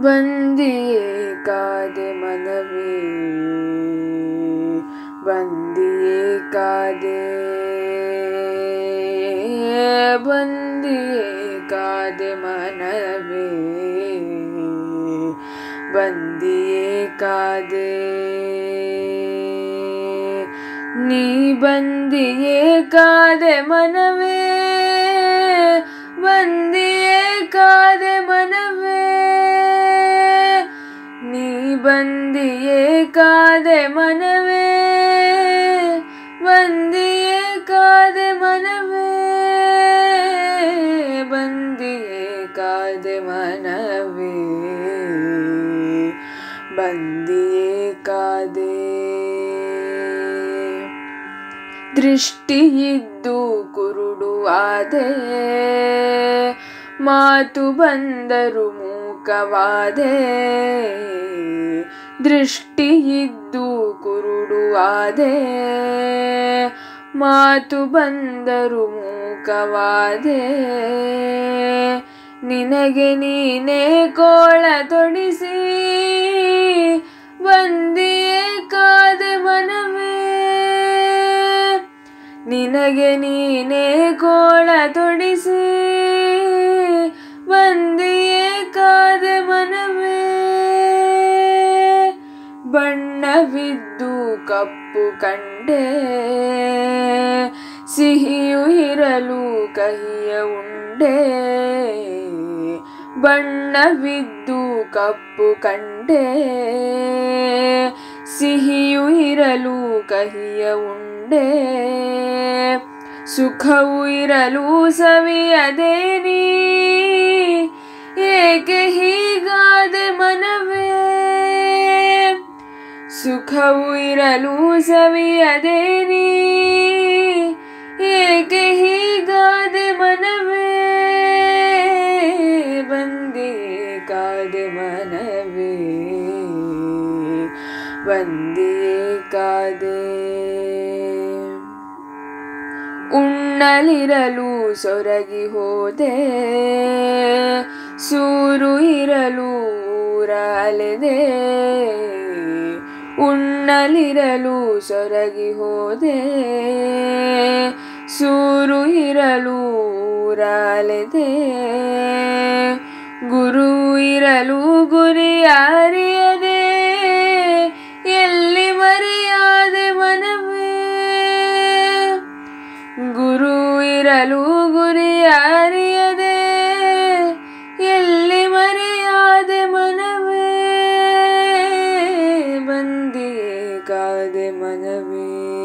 ಬಂದಿಯೇ ಕಾದೆ ಮನವೇ ಬಂದಿಯೇ ಕಾದೆ ಬಂದಿಯೇ ಕಾದೆ ಮನವೇ ಬಂದಿಯೇ ಕಾದೆ ನೀ ಬಂದಿಯೇ ಕಾದೆ ಮನವೇ ಬಂದಿಯೇ ಕಾದೆ ಮನವೇ ನೀ ಬಂದಿಯೇ ಕಾದೆ ಮನವೇ ಬಂದಿಯೇ ಕಾದೆ ಮನವೇ ಬಂದಿಯೇ ಕಾದೆ ಮನವೇ ಬಂದಿಯೇ ಕಾದೆ ದೃಷ್ಟಿಯಿದ್ದು ಕುರುಡುವಾದೆ ಮಾತು ಬಂದರು ಮೂಕವಾದೆ ದೃಷ್ಟಿಯಿದ್ದು ಕುರುಡುವಾದೆ ಮಾತು ಬಂದರು ಮೂಕವಾದೆ ನಿನಗೆ ನೀನೇ ಕೋಳ ತೊಡಿಸಿ ಬಂದಿಯೇ ಕಾದೆ ಮನವೇ ನಿನಗೆ ನೀನೇ ಕೋಳ ತೊಡಿಸಿ ಬಂದಿಯೇ ಕಾದೆ ಮನವೇ ಬಣ್ಣವಿದ್ದು ಕಪ್ಪು ಕಂಡೆ ಸಿಹಿಯು ಇರಲು ಕಹಿಯ ಉಂಡೆ ಬಣ್ಣವಿದ್ದು ಕಪ್ಪು ಕಂಡೆ ಸಿಹಿಯು ಇರಲು ಕಹಿಯ ಉಂಡೆ ಸುಖವು ಇರಲು ಸವಿಯದೆ ನೀ ಏಕೆ ಹೀಗಾದೆ ಮನವೇ ಸುಖವು ಇರಲು ಸವಿಯದೆ ನೀ ಏಕೆ ಹೀಗಾದೆ ಮನವೇ ಬಂದಿಯೇ ಕಾದೆ ಮನವೇ ಬಂದಿಯೇ ಕಾದೆ ಉಣ್ಣಲಿರಲು ಸೊರಗಿ ಹೋದೆ ಸೂರು ಇರಲು ಊರಲೆದೆ ಉಣ್ಣಲಿರಲು ಸೊರಗಿ ಹೋದೆ ಸೂರು ಇರಲು ಊರಲೆದೆ ಗುರು ಇರಲು ಗುರಿ ಅರಿಯದೆ ಎಲ್ಲಿ ಮರೆಯಾದೆ ಮನವೇ ಗುರು ಇರಲು ಗುರಿ ಅರಿಯದೆ ಎಲ್ಲಿ ಮರೆಯಾದೆ ಮನವೇ ಬಂದಿಯೇ ಕಾದೆ ಮನವೇ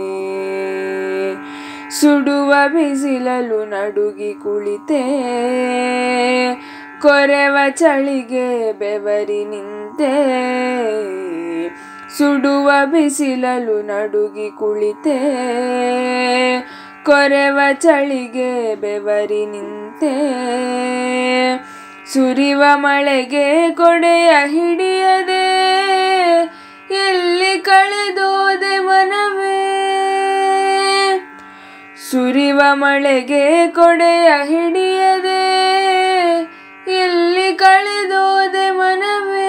ಸುಡುವ ಬಿಸಿಲಲು ನಡುಗಿ ಕುಳಿತೆ ಕೊರೆವ ಚಳಿಗೆ ಬೆವರಿ ನಿಂತೆ ಸುಡುವ ಬಿಸಿಲಲು ನಡುಗಿ ಕುಳಿತೆ ಕೊರೆವ ಚಳಿಗೆ ಬೆವರಿ ನಿಂತೆ ಸುರಿವ ಮಳೆಗೆ ಕೊಡೆಯ ಹಿಡಿಯದೆ ಎಲ್ಲಿ ಕಳೆದೋದೆ ಮನವೇ ಸುರಿವ ಮಳೆಗೆ ಕೊಡೆಯ ಹಿಡಿಯದೆ ಎಲ್ಲಿ ಕಳೆದೋದೆ ಮನವೇ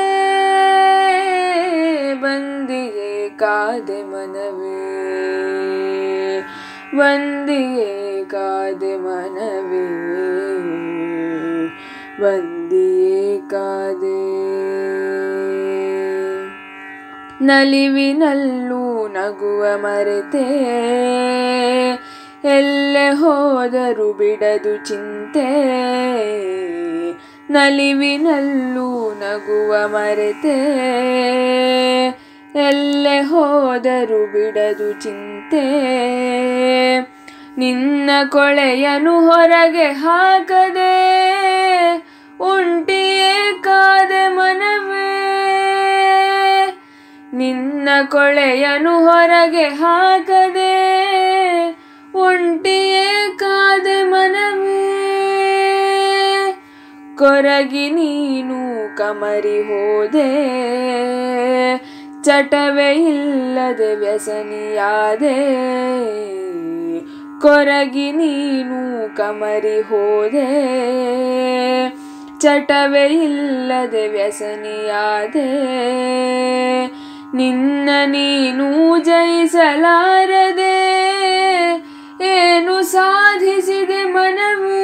ಬಂದಿಯೇ ಕಾದೆ ಮನವೇ ಬಂದಿಯೇ ಕಾದೆ ಮನವೇ ಬಂದಿಯೇ ಕಾದೆ ನಲಿವಿನಲ್ಲೂ ನಗುವ ಮರೆತೆ ಎಲ್ಲೆ ಹೋದರು ಬಿಡದು ಚಿಂತೆ ನಲಿವಿನಲ್ಲೂ ನಗುವ ಮರೆತೆ ಎಲ್ಲೆ ಹೋದರು ಬಿಡದು ಚಿಂತೆ ನಿನ್ನ ಕೊಳೆಯನು ಹೊರಗೆ ಹಾಕದೆ ಉಂಟಿಯೇ ಕಾದೆ ಮನವೇ ನಿನ್ನ ಕೊಳೆಯನು ಹೊರಗೆ ಹಾಕದೆ ಒಂಟಿಯೇ ಕಾದೆ ಮನವೇ ಕೊರಗಿ ನೀನು ಕಮರಿ ಹೋದೆ ಚಟವೇ ಇಲ್ಲದೆ ವ್ಯಸನಿಯಾದೆ ಕೊರಗಿ ನೀನು ಕಮರಿ ಹೋದೆ ಚಟವೇ ಇಲ್ಲದೆ ವ್ಯಸನಿಯಾದೆ ನಿನ್ನ ನೀನು ಜಯಿಸಲಾರದೆ ಏನು ಸಾಧಿಸಿದೆ ಮನವೇ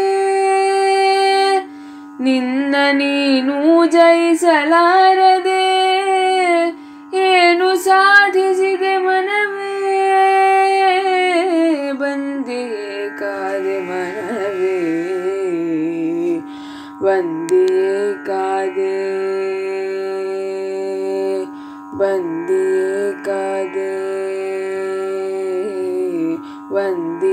ನಿನ್ನ ನೀನು ಜಯಿಸಲಾರದೆ ಏನು ಸಾಧಿಸಿದೆ ಮನವೇ ಬಂದಿಯೇ ಕಾದೆ ಮನವೇ ಬಂದಿಯೇ ಕಾದೆ ಬಂದಿಯೇ ಕಾದೆ ಬಂದಿ